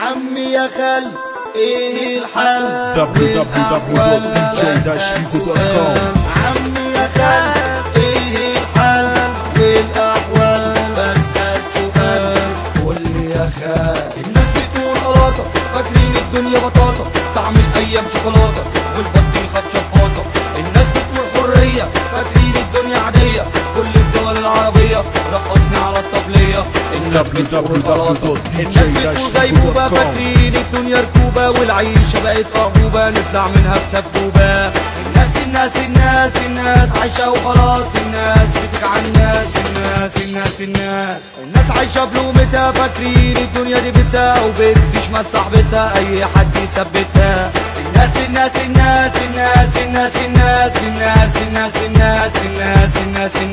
عمي يا خال ايه الحل www.dj-shigo.com عمي يا خال ايه الحل والاحوال بسأل سؤال قول لي يا خال الناس بتقول قلاطة فاكرين الدنيا بطاطا طعم الايام شوكولاتة والبطيخ خد شفاطة الناس بتقول حرية فاكرين الدنيا عادية كل الدول العربية رقصني على الطبلية الناس بتقول قلاطة الناس بتقول غيبوبة www.dj-shigo.com فاكرين الدنيا ركوبة والعيشة بقت أعجوبة نطلع منها بسبوبة الناس الناس الناس الناس عايشة وخلاص الناس بتجعل الناس الناس الناس الناس الناس عايشة بلومتها فاكرين الدنيا دي بيتها وبنت تشمت صاحبتها أي حد يثبتها الناس الناس الناس الناس الناس الناس الناس الناس الناس الناس الناس الناس